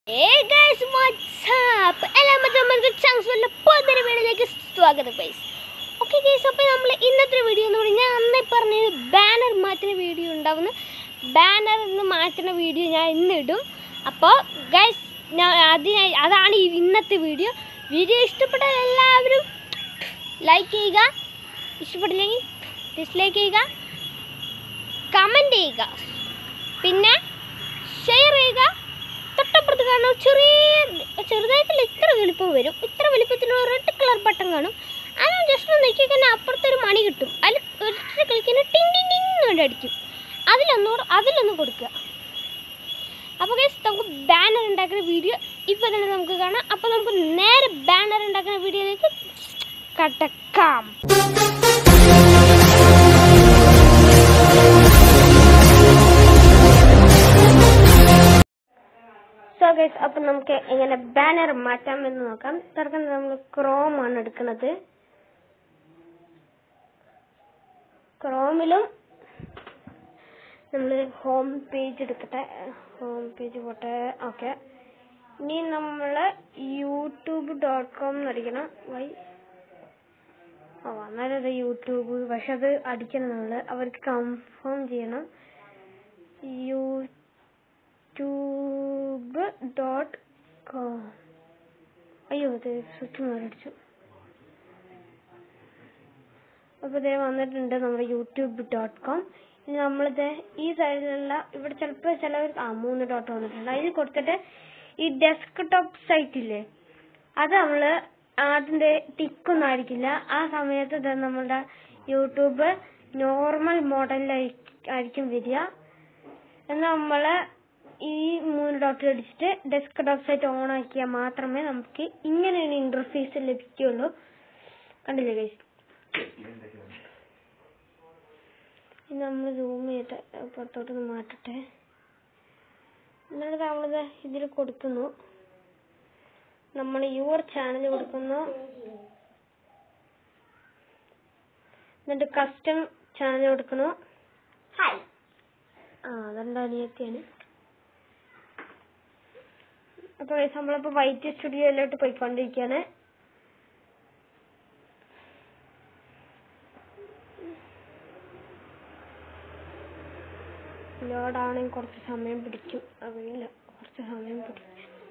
Hey guys, what's up? എല്ലാവർക്കും നമുക്ക് chance പുതിയൊരു വീഡിയോയിലേക്ക് സ്വാഗതം ഗൈസ് ഓക്കെ ഗൈസ് അപ്പോൾ നമ്മൾ ഇന്നത്തെ വീഡിയോ എന്ന് പറഞ്ഞാൽ ഞാൻ അന്നേ പറഞ്ഞത് ബാനർ മാറ്റുന്ന വീഡിയോ ഉണ്ടാവുന്ന ബാനർ എന്ന് മാറ്റുന്ന വീഡിയോ ഞാൻ ഇന്ന് ഇടും അപ്പോൾ ഗൈസ് ഞാൻ അതിന് അതാണ് ഈ ഇന്നത്തെ വീഡിയോ വീഡിയോ ഇഷ്ടപ്പെട്ടാൽ എല്ലാവരും ലൈക്ക് ചെയ്യുക ഇഷ്ടപ്പെട്ടില്ലെങ്കിൽ ഡിസ്ലൈക്ക് ചെയ്യുക കമൻറ്റ് ചെയ്യുക പിന്നെ ഷെയർ ചെയ്യുക തൊട്ടപ്പുറത്ത് കാണുന്ന ഒരു ചെറിയ ചെറുതായിട്ടുള്ള ഇത്ര വലിപ്പം വരും ഇത്ര വലിപ്പത്തിലുള്ള റെഡ് കളർ ബട്ടൺ കാണും അത് ജസ്റ്റ് ഒന്ന് നോക്കി കഴിഞ്ഞാൽ അപ്പുറത്ത് ഒരു മണി കിട്ടും അതിൽ ഒറ്റ കളിക്കുന്ന ടിങ് ടിങ് ടിങ് കൊണ്ട് അടിക്കും അതിലൊന്ന് അതിലൊന്ന് കൊടുക്കുക അപ്പോൾ ഗൈസ് നമുക്ക് ബാനർ ഉണ്ടാക്കുന്ന വീഡിയോ ഇപ്പോൾ തന്നെ നമുക്ക് കാണാം അപ്പോൾ നമുക്ക് നേരെ ബാനർ ഉണ്ടാക്കുന്ന വീഡിയോയിലേക്ക് കടക്കാം സോ ഗൈസ് അപ്പം നമുക്ക് എങ്ങനെ ബാനർ മാറ്റാം എന്ന് നോക്കാം തുറക്കുന്നത് നമ്മൾ ക്രോം ആണ് എടുക്കുന്നത് ക്രോമിലും നമ്മൾ ഹോം പേജ് എടുക്കട്ടെ ഹോം പേജ് പോട്ടെ ഓക്കെ ഇനി നമ്മൾ യൂട്യൂബ് ഡോട്ട് കോം എന്നടിക്കണം വൈ ഓ അന്നേരം അത് യൂട്യൂബ് പക്ഷെ അത് അടിക്കണം നമ്മൾ അവർക്ക് കൺഫേം ചെയ്യണം യൂ യൂട്യൂബ് ഡോട്ട് കോം അയ്യോ ഇത് സ്വിച്ച് മാറിടിച്ചു അപ്പോൾ ഇതേ വന്നിട്ടുണ്ട് നമ്മുടെ യൂട്യൂബ് ഡോട്ട് കോം ഇനി നമ്മളിത് ഈ സൈഡിലുള്ള ഇവിടെ ചിലപ്പോൾ ചിലവർ ആ മൂന്ന് ഡോട്ട് വന്നിട്ടുണ്ട് അതിൽ കൊടുത്തിട്ട് ഈ ഡെസ്ക് ടോപ്പ് സൈറ്റ് ഇല്ലേ അത് നമ്മൾ അതിൻ്റെ ടിക്കൊന്നും ആയിരിക്കില്ല ആ സമയത്ത് ഇത് നമ്മളുടെ യൂട്യൂബ് നോർമൽ മോഡലിലായിരിക്കും വരിക എന്നാൽ നമ്മൾ ഈ മൂന്ന് ഡോട്ട് അടിച്ചിട്ട് ഡെസ്ക് ടോപ്പ് സൈറ്റ് ഓൺ ആക്കിയാൽ മാത്രമേ നമുക്ക് ഇങ്ങനെ ഒരു ഇന്റർഫേസ് ലഭിക്കുകയുള്ളൂ കണ്ടില്ലേ ഗൈസ് ഇനി നമ്മൾ സൂം ചെയ്തിട്ട് പുറത്തോട്ടൊന്ന് മാറ്റട്ടെ എന്നിട്ട് നമ്മളിത് ഇതിൽ കൊടുക്കുന്നു നമ്മൾ യുവർ ചാനൽ കൊടുക്കുന്നു എന്നിട്ട് കസ്റ്റം ചാനൽ കൊടുക്കുന്നു ആ അതെന്റെ അനിയത്തിയാണ് അപ്പൊ guys നമ്മളിപ്പോ വൈറ്റ് സ്റ്റുഡിയോയിലോട്ട് പോയിക്കൊണ്ടിരിക്കുകയാണ് ലോഡ് ആണെങ്കിൽ കുറച്ച് സമയം പിടിക്കും അറിയില്ല കുറച്ച് സമയം പിടിക്കും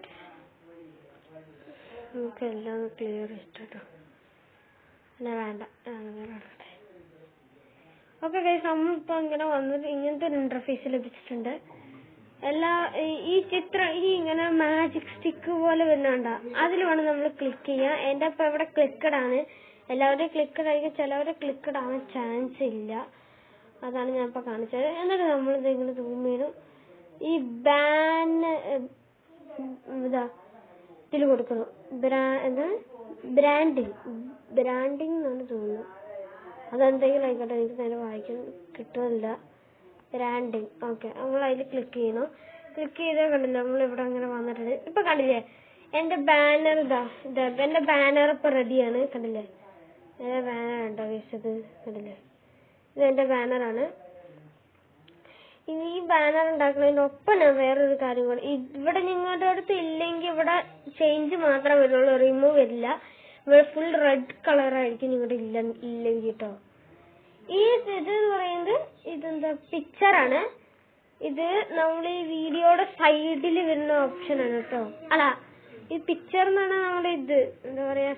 നമുക്ക് എല്ലാം ക്ലിയർ ചെയ്തിട്ടോ അല്ല വേണ്ട ഓക്കെ ഗൈസ് നമ്മളിപ്പോ ഇങ്ങനെ വന്നിട്ട് ഇങ്ങനത്തെ ഒരു ഇന്റർഫേസ് ലഭിച്ചിട്ടുണ്ട് എല്ലാ ഈ- ഈ ചിത്രം ഈ ഇങ്ങനെ മാജിക് സ്റ്റിക്ക് പോലെ വരുന്നുണ്ട അതിൽ വേണം നമ്മൾ ക്ലിക്ക് ചെയ്യാൻ എന്റെ ഇപ്പൊ ഇവിടെ ക്ലിക്കഡ് ആണ് എല്ലാവരുടെയും ക്ലിക്കഡ് ആയിരിക്കും ചിലവരുടെ ക്ലിക്കഡ് ആവാൻ ചാൻസ് ഇല്ല അതാണ് ഞാൻ ഇപ്പൊ കാണിച്ചത് എന്നിട്ട് നമ്മൾ ഇത് ഇങ്ങനെ സൂം ചെയ്യണം ഈ ബാൻ ഇതാ ഇതിൽ കൊടുക്കണം ബ്രാ എന്താ ബ്രാൻഡിങ് ബ്രാൻഡിങ് എന്നാണ് തോന്നുന്നത് അതെന്തെങ്കിലും ആയിക്കോട്ടെ എനിക്ക് നേരെ വായിക്കാൻ കിട്ടുന്നില്ല ബ്രാൻഡിങ് ഓക്കെ നമ്മൾ അതിൽ ക്ലിക്ക് ചെയ്യണം ക്ലിക്ക് ചെയ്താൽ കണ്ടില്ല നമ്മൾ ഇവിടെ അങ്ങനെ വന്നിട്ടുണ്ട് ഇപ്പൊ കണ്ടില്ലേ എന്റെ ബാനർ ഇതാ ഇതാ എന്റെ ബാനർ ഇപ്പൊ റെഡിയാണ് കണ്ടില്ലേ എന്റെ ബാനർ ഉണ്ടോ വെച്ചത് കണ്ടില്ലേ ഇത് എന്റെ ബാനറാണ് ഇനി ഈ ബാനർ ഉണ്ടാക്കുന്നതിന്റെ ഒപ്പം ഞാൻ വേറൊരു കാര്യം കൂടി ഇവിടെ നിങ്ങളുടെ അടുത്ത് ഇല്ലെങ്കിൽ ഇവിടെ ചേഞ്ച് മാത്രമേ വരുള്ളൂ റിമൂവ് വരില്ല ഇവിടെ ഫുൾ റെഡ് കളർ ആയിരിക്കും നിങ്ങളുടെ ഇല്ല ഇല്ലെങ്കിൽ കേട്ടോ ഈ ഇത് എന്ന് പറയുന്നത് ഇതെന്താ പിക്ചറാണ് ഇത് നമ്മൾ ഈ വീഡിയോയുടെ സൈഡിൽ വരുന്ന ഓപ്ഷൻ ആണ് കേട്ടോ അല്ല ഈ പിക്ചർ എന്നാണ് നമ്മുടെ ഇത് എന്താ പറയാ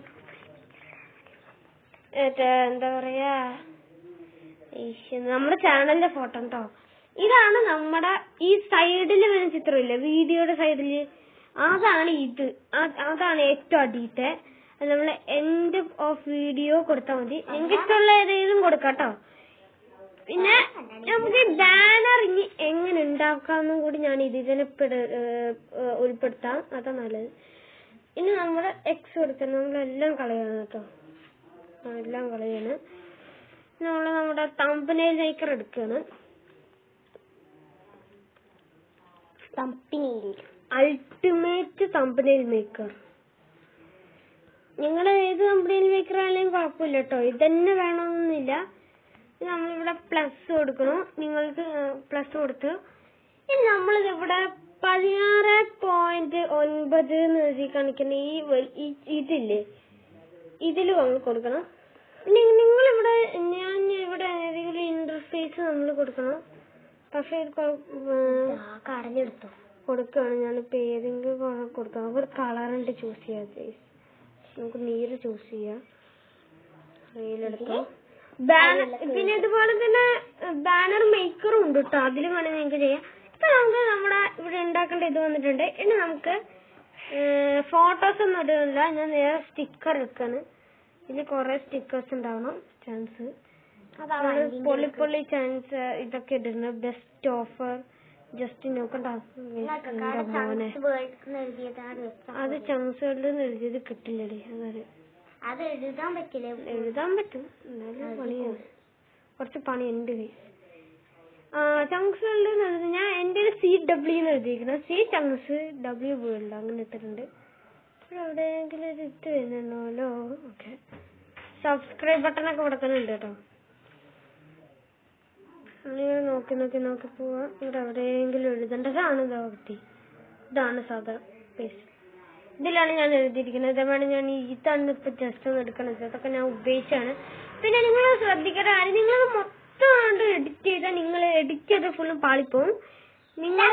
മറ്റേ എന്താ പറയാ ഈശ്ശ്, നമ്മുടെ ചാനലിന്റെ ഫോട്ടോ കേട്ടോ ഇതാണ് നമ്മുടെ ഈ സൈഡിൽ വരുന്ന ചിത്രമില്ലേ വീഡിയോയുടെ സൈഡില് അതാണ് ഇത് ആ- അതാണ് ഏറ്റവും അടിയത്തെ അത് നമ്മള് എൻഡ് ഓഫ് വീഡിയോ കൊടുത്താൽ മതി നിങ്ങൾക്ക് ഇഷ്ടമുള്ള ഏതെങ്കിലും കൊടുക്കാം കേട്ടോ പിന്നെ നമുക്ക് ബാനർ ഇനി എങ്ങനെ ഉണ്ടാക്കാമെന്നും കൂടി ഞാൻ ഇതിൽ ഉൾപ്പെടുത്താം അതാ നല്ലത് ഇനി നമ്മൾ എക്സ് കൊടുക്കണം നമ്മളെല്ലാം കളയണം കേട്ടോ ആ, എല്ലാം കളയാണ് നമ്മൾ നമ്മുടെ തമ്പനയിൽ മേക്കർ എടുക്കുകയാണ് അൾട്ടിമേറ്റ് തമ്പനയിൽ മേക്കർ നിങ്ങൾ ഏത് കമ്പനിയിൽ മേക്കർ ആണെങ്കിലും കുഴപ്പമില്ല കേട്ടോ ഇതന്നെ വേണമെന്നില്ല നമ്മളിവിടെ പ്ലസ് കൊടുക്കണം നിങ്ങൾക്ക് പ്ലസ് കൊടുത്ത് ഇനി നമ്മളിത് ഇവിടെ പതിനാറ് പോയിന്റ് ഒൻപത് എന്ന് എഴുതി കാണിക്കുന്ന ഈ വ- ഈ- ഇതില്ലേ ഇതില് നമ്മൾ കൊടുക്കണം നിങ്ങൾ ഇവിടെ ഞാൻ ഇവിടെ ഏതെങ്കിലും ഇന്റർഫേസ് നമ്മൾ കൊടുക്കണം പക്ഷെ ഇത് കൊ- ഉം, കടഞ്ഞെടുത്തു കൊടുക്കുകയാണ് ഞാനിപ്പോ ഏതെങ്കിലും കളർ കൊടുക്കാം ഒരു കളറുണ്ട് ചൂസ് ചെയ്യാം guys. നമുക്ക് നീര് ചൂസ് ചെയ്യാം റീലെടുക്കാം ബാനർ പിന്നെ ഇതുപോലെ തന്നെ ബാനർ മേക്കറും ഉണ്ട് കേട്ടോ അതിൽ വേണമെങ്കിൽ നിങ്ങൾക്ക് ചെയ്യാം ഇപ്പൊ നമുക്ക് നമ്മുടെ ഇവിടെ ഉണ്ടാക്കേണ്ട ഇത് വന്നിട്ടുണ്ട് ഇനി നമുക്ക് ഫോട്ടോസ് ഒന്നും ഇടുന്നില്ല ഞാൻ നേരെ സ്റ്റിക്കർ എടുക്കാണ് ഇതിൽ കുറെ സ്റ്റിക്കേഴ്സ് ഉണ്ടാവണം ചാൻസ് അതാ പൊള്ളി പൊള്ളി ചാൻസ് ഇതൊക്കെ ഇടുന്നത് ബെസ്റ്റ് ഓഫർ ജസ്റ്റ് നോക്കണ്ട മോനെ എഴുതിയതാണ് അത് ചാൻസുകളിൽ എഴുതിയത് കിട്ടില്ലടി അതാണ് അത് എഴുതാൻ പറ്റില്ലേ എഴുതാൻ പറ്റും എന്നാലും പണിയാണ് കുറച്ച് പണിയുണ്ട് ആ ചങ്സുകളിൽ എഴുതി ഞാൻ എന്റെ സി ഡബ്ല്യു എന്ന് എഴുതിയിരിക്കുന്നത് സി ചങ്സ് ഡബ്ല്യു വേൾഡ് അങ്ങനെ ഇട്ടിട്ടുണ്ട് ഇവിടെ എവിടെയെങ്കിലും ഒരു ഇത് വരുന്നുണ്ടല്ലോ ഓക്കെ സബ്സ്ക്രൈബ് ബട്ടൺ ഒക്കെ കൊടുക്കുന്നുണ്ട് കേട്ടോ നമ്മളിങ്ങനെ നോക്കി നോക്കി നോക്കി പോവാ ഇവിടെ എവിടെയെങ്കിലും എഴുതേണ്ടതാണ് ഇതാവത്തി ഇതാണ് സാധാ പേസ് ഇതിലാണ് ഞാൻ എഴുതിയിരിക്കുന്നത് ഇതേപോലെ ഞാൻ ഇതാണ് ഇപ്പൊ ജസ്റ്റ് ഒന്ന് എടുക്കണത് ഇതൊക്കെ ഞാൻ ഉപയോഗിച്ചാണ് പിന്നെ നിങ്ങൾ ശ്രദ്ധിക്കേണ്ട കാര്യം നിങ്ങൾ മൊത്തം കണ്ട് എഡിറ്റ് ചെയ്താൽ നിങ്ങൾ എഡിറ്റ് ചെയ്ത് ഫുള്ളും പാളിപ്പോവും നിങ്ങൾ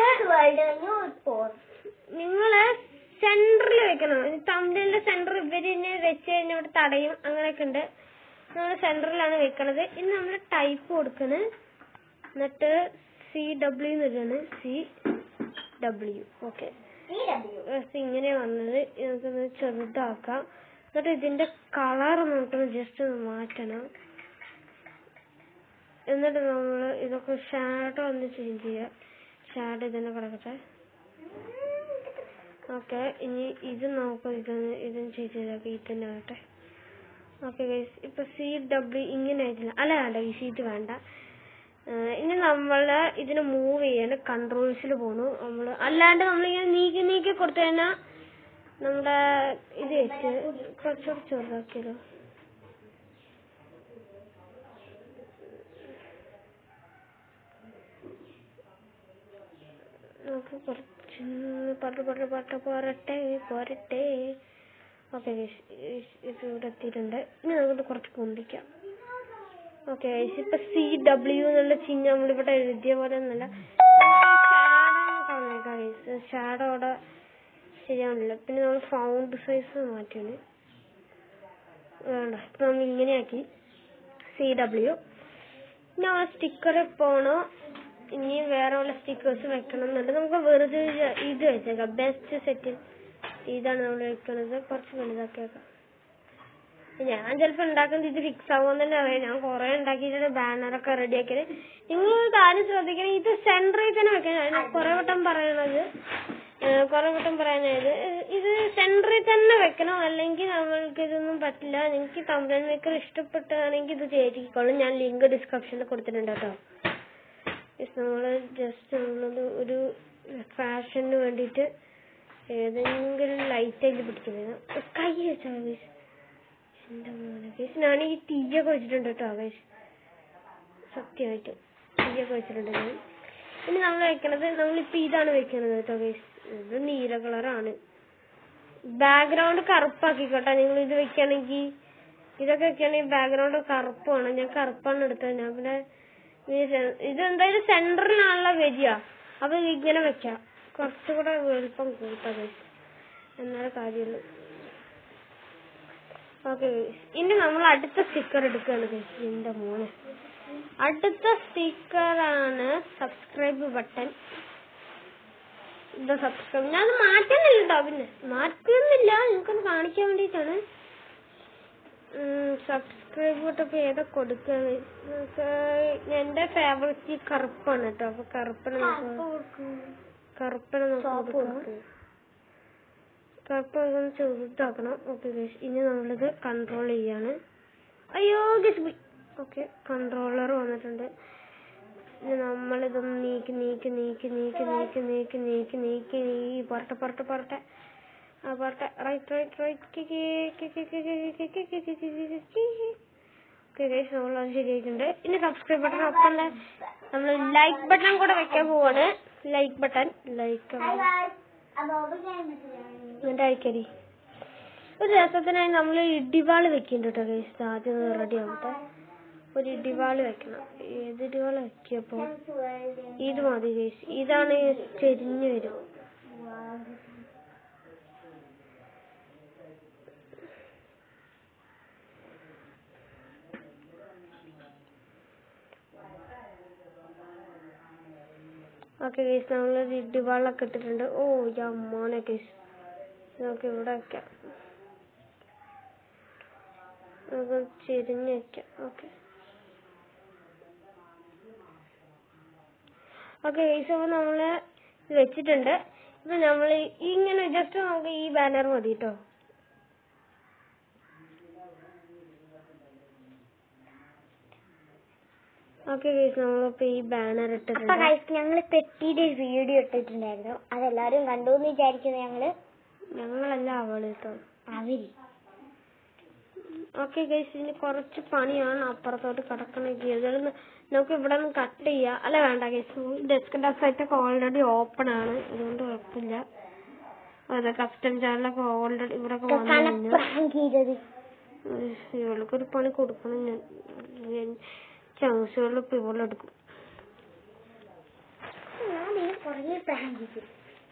നിങ്ങള് സെന്ററിൽ വെക്കണം തമിഴിന്റെ സെന്റർ ഇവരിനെ വെച്ച് കഴിഞ്ഞാൽ ഇവിടെ തടയും അങ്ങനെയൊക്കെ ഉണ്ട് നമ്മൾ സെന്ററിലാണ് വെക്കണത് ഇനി നമ്മൾ ടൈപ്പ് കൊടുക്കണ് എന്നിട്ട് സി ഡബ്ല്യു എന്നിട്ടാണ് സി ഡബ്ല്യു ഓക്കെ ഇങ്ങനെ വന്നത് നമുക്കൊന്ന് ചെറുതാക്കാം എന്നിട്ട് ഇതിന്റെ കളർ നമുക്കൊന്ന് ജസ്റ്റ് ഒന്ന് മാറ്റണം എന്നിട്ട് നമ്മൾ ഇതൊക്കെ ഷാഡോ ഒന്ന് ചേഞ്ച് ചെയ്യാം ഷാഡോ ഇതിനെ കിടക്കട്ടെ ഓക്കെ ഇനി ഇത് നമുക്ക് ഇതൊന്ന് ഇതൊന്ന് ചേഞ്ച് ചെയ്താക്കാം ഇത് തന്നെ ആകട്ടെ ഓക്കെ ഗൈസ് ഇപ്പൊ സി ഡബ്ല്യു ഇങ്ങനെ ആയിട്ടില്ല അല്ല വേണ്ട ഈ സീറ്റ് വേണ്ട ഏഹ് ഇനി നമ്മള് ഇതിന് മൂവ് ചെയ്യാൻ കൺട്രോൾസിൽ പോണു നമ്മള് അല്ലാണ്ട് നമ്മളിങ്ങനെ നീക്കി നീക്കി കൊടുത്തു കഴിഞ്ഞാൽ നമ്മുടെ ഇത് വെച്ച് കുറച്ചുകൂടി ചെറുതാക്കിയല്ലോ നമുക്ക് കുറച്ച് പട്ട് പട്ട് പട്ട് പോരട്ടെ പോരട്ടെ ഓക്കെ ഇത് ഇവിടെ എത്തിയിട്ടുണ്ട് ഇനി നമുക്ക് കുറച്ച് പൊന്തിക്കാം ഓക്കെ ഇപ്പൊ സി ഡബ്ല്യു എന്നുള്ള ചിഹ്നം നമ്മളിവിടെ എഴുതിയ പോലെ ഒന്നല്ല ഷാഡോ അവിടെ ശരിയാവുന്നില്ല പിന്നെ നമ്മൾ ഫൗണ്ട് സൈസ് മാറ്റിയാണ് വേണ്ട ഇപ്പൊ നമ്മൾ ഇങ്ങനെയാക്കി സി ഡബ്ല്യു ഇനി ആ സ്റ്റിക്കർ പോണോ ഇനി വേറെ ഉള്ള സ്റ്റിക്കേഴ്സ് വെക്കണം എന്നുണ്ട് നമുക്ക് വെറുതെ ഒരു ഇത് വെച്ചേക്കാം ബെസ്റ്റ് സെറ്റ് ഇതാണ് നമ്മൾ വെക്കുന്നത് കുറച്ച് വലുതാക്കിയേക്കാം ഞാൻ ചിലപ്പോ ഉണ്ടാക്കുന്നത് ഇത് ഫിക്സ് ആവുമെന്ന് തന്നെ അറിയാം ഞാൻ കുറെ ഉണ്ടാക്കിയിട്ടുണ്ട് ബാനറൊക്കെ റെഡിയാക്കിയത് നിങ്ങൾ ഒരു കാര്യം ശ്രദ്ധിക്കണം ഇത് സെന്ററിൽ തന്നെ വെക്കണം ഞാൻ കുറെ വട്ടം പറയണത് ഏഹ് കുറെ വട്ടം പറയാനായത് ഇത് സെന്ററിൽ തന്നെ വെക്കണം അല്ലെങ്കിൽ നമ്മൾക്ക് ഇതൊന്നും പറ്റില്ല നിങ്ങൾക്ക് തമിഴ് മേക്കർ ഇഷ്ടപ്പെട്ടാണെങ്കിൽ ഇത് ചെയ്തിക്കോളും ഞാൻ ലിങ്ക് ഡിസ്ക്രിപ്ഷനിൽ കൊടുത്തിട്ടുണ്ട് കേട്ടോ നമ്മള് ജസ്റ്റ് നമ്മളത് ഒരു ഫാഷന് വേണ്ടിയിട്ട് ഏതെങ്കിലും ലൈറ്റ് ആയിട്ട് പിടിക്കുന്നത് കൈ വെച്ചാൽ മതി എന്റെ മോനെ ഗൈസ് ഞാൻ ഈ തീയൊക്കെ വെച്ചിട്ടുണ്ട് കേട്ടോ ഗൈസ് സത്യമായിട്ട് തീയൊക്കെ വെച്ചിട്ടുണ്ട് ഞാൻ ഇനി നമ്മൾ വെക്കണത് നമ്മളിപ്പോ ഇതാണ് വെക്കണത് കേട്ടോ ഗൈസ് ഇത് നീല കളറാണ് ബാക്ക്ഗ്രൗണ്ട് കറുപ്പാക്കിക്കോട്ടെ നിങ്ങൾ ഇത് വെക്കുകയാണെങ്കിൽ ഇതൊക്കെ വെക്കുകയാണെങ്കിൽ ബാക്ക്ഗ്രൗണ്ട് കറുപ്പാണ് ഞാൻ കറുപ്പാണ് എടുത്തത് ഞാൻ പിന്നെ ഈ സെ- ഇത് എന്തായാലും സെന്ററിലാണല്ലോ വരിക അപ്പൊ ഇങ്ങനെ വെക്കാം കുറച്ചുകൂടെ വലുപ്പം കൂട്ടാം ഗൈസ് എന്നാലേ കാര്യമുള്ളൂ ഓക്കെ ഇനി നമ്മൾ അടുത്ത സ്റ്റിക്കർ എടുക്കുകയാണ് guys. എന്റെ മോനെ അടുത്ത സ്റ്റിക്കറാണ് സബ്സ്ക്രൈബ് ബട്ടൺ ഇത് സബ്സ്ക്രൈബ് ഞാൻ അത് മാറ്റുന്നില്ല കേട്ടോ പിന്നെ മാറ്റുന്നില്ല നിങ്ങൾക്കൊന്ന് കാണിക്കാൻ വേണ്ടിയിട്ടാണ് സബ്സ്ക്രൈബ് ബട്ടൺ ഇപ്പൊ ഏതാ കൊടുക്കാണ് നമുക്ക് എന്റെ ഫേവറേറ്റ് കറുപ്പാണ് കേട്ടോ അപ്പൊ കറുപ്പിനെ നമുക്ക് കറുപ്പിനെ നമുക്ക് കൊടുക്കാം കറുപ്പ് ഒന്ന് ചെറുതാക്കണം ഓക്കെ ഗൈസ് ഇനി നമ്മളിത് കൺട്രോൾ ചെയ്യാണ് അയ്യോ ഗസ് പോയി ഓക്കെ കൺട്രോളർ വന്നിട്ടുണ്ട് ഇനി നമ്മളിതൊന്ന് നീക്കി നീക്കി നീക്കി നീക്കി നീക്കി നീക്കി നീക്കി നീക്കി നീ പുറട്ടെ പുറട്ടെ പുറട്ടെ ആ പുറട്ടെ right right right okay guys നമ്മൾ അത് ശരിയായിട്ടുണ്ട് ഇനി സബ്സ്ക്രൈബ് ബട്ടൺ ഒപ്പം നമ്മൾ ലൈക്ക് ബട്ടൺ കൂടെ വെക്കാൻ പോവാണ് ലൈക്ക് ബട്ടൺ ലൈക്ക് എന്നിട്ട് അയക്കടി ഒരു രസത്തിനായി നമ്മൾ ഇടിവാള് വെക്കുന്നുണ്ട് കേട്ടോ ഗൈസ് ആദ്യം റെഡി ആവട്ടെ ഒരു ഇടിവാള് വെക്കണം ഏത് ഇടിവാള് വെക്കിയപ്പോ ഇത് മതി ഗൈസ് ഇതാണ് ചെരിഞ്ഞു വരും ഓക്കെ ഗൈസ് നമ്മൾ ഇടിവാളൊക്കെ ഇട്ടിട്ടുണ്ട് ഓ അമ്മോനെ ഗൈസ് നമുക്ക് ഇവിടെ വെക്കാം നമുക്ക് ചെരിഞ്ഞ് വെക്കാം ഓക്കെ ഓക്കെ ഗൈസ് അപ്പോൾ നമ്മൾ വെച്ചിട്ടുണ്ട് ഇപ്പൊ നമ്മൾ ഇങ്ങനെ ജസ്റ്റ് നമുക്ക് ഈ ബാനർ മതി കേട്ടോ ഓക്കെ ഗൈസ് നമ്മളിപ്പോ ഈ ബാനർ അപ്പൊ ഇട്ടിട്ടുണ്ട് ഗൈസ് ഞങ്ങള് പെട്ടിയുടെ വീഡിയോ ഇട്ടിട്ടുണ്ടായിരുന്നു അതെല്ലാരും കണ്ടു എന്ന് വിചാരിക്കുന്നത് ഞങ്ങള് ഞങ്ങളല്ല അവള് കേട്ടോ അവര് ഓക്കെ ഗൈസ് ഇനി കുറച്ച് പണിയാണ് അപ്പുറത്തോട്ട് കിടക്കണമെങ്കിൽ ഇതിൽ നമുക്ക് ഇവിടെ നിന്ന് കട്ട് ചെയ്യാം അല്ല വേണ്ട ഗൈസ് ഡെസ്ക് ടോപ്പ് സൈറ്റ് ഒക്കെ ഓൾറെഡി ഓപ്പൺ ആണ് അതുകൊണ്ട് കുഴപ്പമില്ല അതെ കസ്റ്റം ചാനലൊക്കെ ഓൾറെഡി ഇവിടെ വന്നു കഴിഞ്ഞു പ്രാങ്ക് ചെയ്തത് ഇവൾക്കൊരു പണി കൊടുക്കണം ഞാൻ ചങ്ങസുകളിൽ ഇപ്പൊ ഇവളെടുക്കും ഞാൻ ഇതിന് പുറകെ പ്രാങ്ക് ചെയ്തു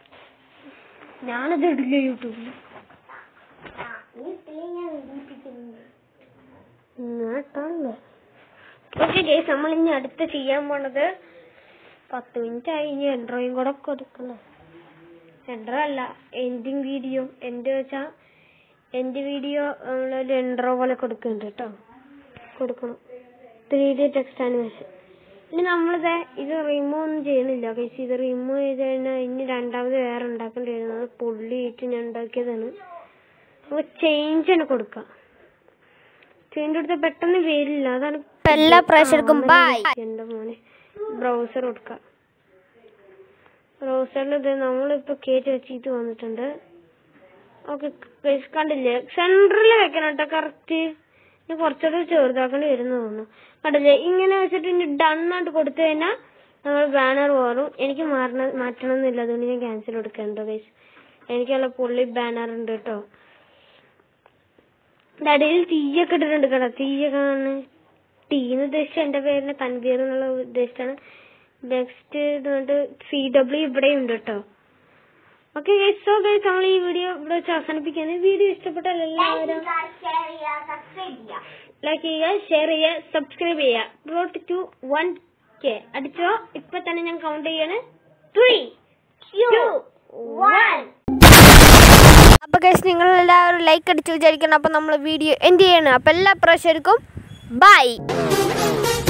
ഞാനത് ഇടില്ല യൂട്യൂബിൽ ഈ സ്ത്രീ ഞാൻ വിടിപ്പിക്കുന്നുണ്ട് ഇട്ടാണല്ലേ ഓക്കെ ഗേസ് നമ്മൾ ഇനി അടുത്ത് ചെയ്യാൻ പോണത് പത്ത് മിനിറ്റ് ആയി ഇനി എൻട്രോയും കൂടെ കൊടുക്കണം എൻട്രോ അല്ല എൻഡിങ് വീഡിയോ എൻഡ് വെച്ചാ എൻഡ് വീഡിയോ നമ്മളൊരു എൻട്രോ പോലെ കൊടുക്കുന്നുണ്ട് കേട്ടോ കൊടുക്കണം ത്രീ ഡി ടെക്സ്റ്റ് ആനിമേഷൻ ഇനി നമ്മളിത് ഇത് റിമൂവ് ഒന്നും ചെയ്യണില്ല ഗൈസ് ഇത് റിമൂവ് ചെയ്ത് കഴിഞ്ഞാൽ ഇനി രണ്ടാമത് വേറെ ഉണ്ടാക്കേണ്ടി വരുന്നത് പൊള്ളിയിട്ട് ഞാൻ ഉണ്ടാക്കിയതാണ് അപ്പൊ ചേഞ്ച് ആണ് കൊടുക്കാം ചേഞ്ച് കൊടുത്താൽ പെട്ടെന്ന് വരില്ല അതാണ് എല്ലാ പ്രേക്ഷകർക്കും bye. എന്റെ മോനെ ബ്രൗസർ കൊടുക്കാം ബ്രൗസറിൽ ഇത് നമ്മളിപ്പോ കയറ്റി വെച്ച് ഇത് വന്നിട്ടുണ്ട് ഓക്കെ കണ്ടില്ലേ സെന്ററിൽ വെക്കണം കേട്ടോ കറക്റ്റ് ഇനി കുറച്ചുകൂടെ ചെറുതാക്കേണ്ടി വരുന്ന തോന്നുന്നു കണ്ടില്ലേ ഇങ്ങനെ വെച്ചിട്ട് ഇനി ഡൺ ആയിട്ട് കൊടുത്തു കഴിഞ്ഞാൽ നമ്മൾ ബാനർ മാറും എനിക്ക് മാറണ മാറ്റണം എന്നില്ല അതുകൊണ്ട് ഞാൻ ക്യാൻസൽ കൊടുക്കണ്ടോ ഗൈസ് എനിക്കുള്ള പുള്ളി ബാനർ ഉണ്ട് കേട്ടോ ഇടയിൽ തീയൊക്കെ ഇട്ടിട്ടുണ്ട് കേട്ടോ തീയൊക്കെ ആണ് ടീന്ന് ഉദ്ദേശിച്ച എന്റെ പേരിന് തൻവീർ എന്നുള്ള ഉദ്ദേശിച്ചാണ് നെക്സ്റ്റ് ഇതുകൊണ്ട് സി ഡബ്ല്യു ഇവിടെ ഉണ്ട് കേട്ടോ ഓക്കെ ഗൈസ് സോ ഗൈസ് നമ്മൾ ഈ വീഡിയോ ഇവിടെ വെച്ച് അവസാനിപ്പിക്കുകയാണ് വീഡിയോ ഇഷ്ടപ്പെട്ടാൽ എല്ലാവരും ലൈക്ക് ചെയ്യുക ഷെയർ ചെയ്യുക സബ്സ്ക്രൈബ് ചെയ്യുക റോട്ട് ടു വൺ കെ അടിച്ചോ ഇപ്പൊ തന്നെ ഞാൻ കൗണ്ട് ചെയ്യാണ് ത്രീ വൺ അപ്പൊ ഗൈസ് നിങ്ങൾ എല്ലാവരും ലൈക്ക് അടിച്ചു വിചാരിക്കണം അപ്പൊ നമ്മൾ വീഡിയോ എന്ത് ചെയ്യണം അപ്പൊ എല്ലാ പ്രേക്ഷകർക്കും ബൈ